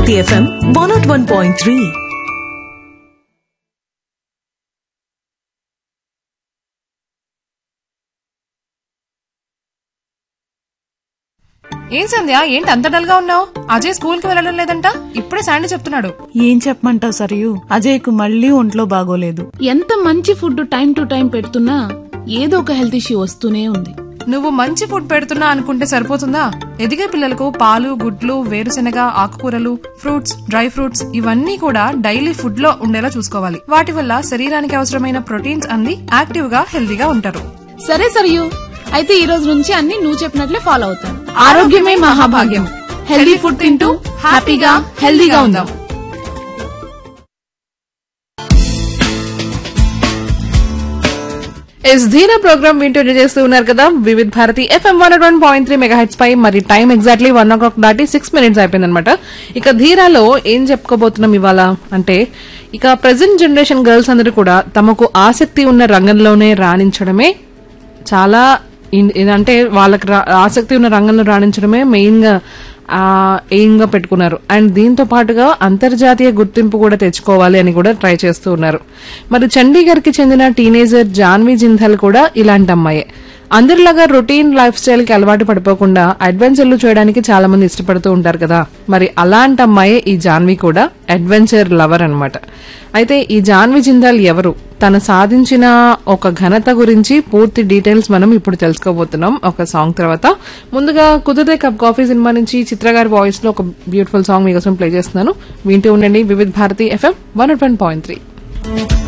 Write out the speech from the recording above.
Bharati FM one nought one point three ఏం సంధ్య ఏంటి అంత డల్ గా ఉన్నావు అజయ్ స్కూల్ కి వెళ్ళడం లేదంట ఇప్పుడే శాండీ చెప్తున్నాడు ఏం చెప్పమంటావు సరియు అజయ్కు మళ్ళీ ఒంట్లో బాగోలేదు ఎంత మంచి ఫుడ్ టైం టు టైం పెడుతున్నా ఏదో ఒక హెల్త్ ఇష్యూ వస్తూనే ఉంది నువ్వు మంచి ఫుడ్ పెడుతున్నా అనుకుంటే సరిపోతుందా ఎదిగే పిల్లలకు పాలు గుడ్లు వేరుశెనగ ఆకుకూరలు ఫ్రూట్స్ డ్రై ఫ్రూట్స్ ఇవన్నీ కూడా డైలీ ఫుడ్ లో ఉండేలా చూసుకోవాలి వాటి వల్ల శరీరానికి అవసరమైన ప్రోటీన్స్ అంది యాక్టివ్ గా హెల్దీగా ఉంటారు సరే సరియు అయితే ఈ రోజు నుంచి అన్ని నువ్వు చెప్పినట్లే ఫాలో అవుతాను ఆరోగ్యమే మహాభాగ్యం హెల్దీ ఫుడ్ తింటూ హ్యాపీగా హెల్దీగా ఉందాం ఎస్ ధీరా ప్రోగ్రామ్ వింటూ చేస్తూ ఉన్నారు కదా Vividh Bharati FM one one point three mega heads పై మరి time exactly one o'clock దాటి సిక్స్ మినిట్స్ అయిపోయిందనమాట ఇక ధీరాలో ఏం చెప్పుకోబోతున్నాం ఇవాళ అంటే ఇక ప్రజెంట్ జనరేషన్ గర్ల్స్ అందరూ కూడా తమకు ఆసక్తి ఉన్న రంగంలోనే రాణించడమే చాలా ఇన్- ఇదంటే వాళ్ళకి రా- ఆసక్తి ఉన్న రంగంలో రాణించడమే మెయిన్ గా ఎయిమ్ గా పెట్టుకున్నారు అండ్ దీంతో పాటుగా అంతర్జాతీయ గుర్తింపు కూడా తెచ్చుకోవాలి అని కూడా ట్రై చేస్తూ ఉన్నారు మరి చండీగఢ్ కి చెందిన టీనేజర్ జాన్వి జిందల్ కూడా ఇలాంటి అమ్మాయే అందరిలాగా రొటీన్ లైఫ్ స్టైల్ కి అలవాటు పడిపోకుండా అడ్వెంచర్లు చేయడానికి చాలా మంది ఇష్టపడుతూ ఉంటారు కదా మరి అలాంటి అమ్మాయే ఈ జాన్వి కూడా అడ్వెంచర్ లవర్ అన్నమాట అయితే ఈ జాన్వి జిందాల్ ఎవరు తను సాధించిన ఒక ఘనత గురించి పూర్తి డీటెయిల్స్ మనం ఇప్పుడు తెలుసుకోబోతున్నాం ఒక సాంగ్ తర్వాత ముందుగా కుదిరితే కప్ కాఫీ సినిమా నుంచి చిత్ర గారి వాయిస్ లో ఒక బ్యూటిఫుల్ సాంగ్ మీకోసం ప్లే చేస్తున్నాను వింటూ ఉండండి Vividh Bharati FM one point three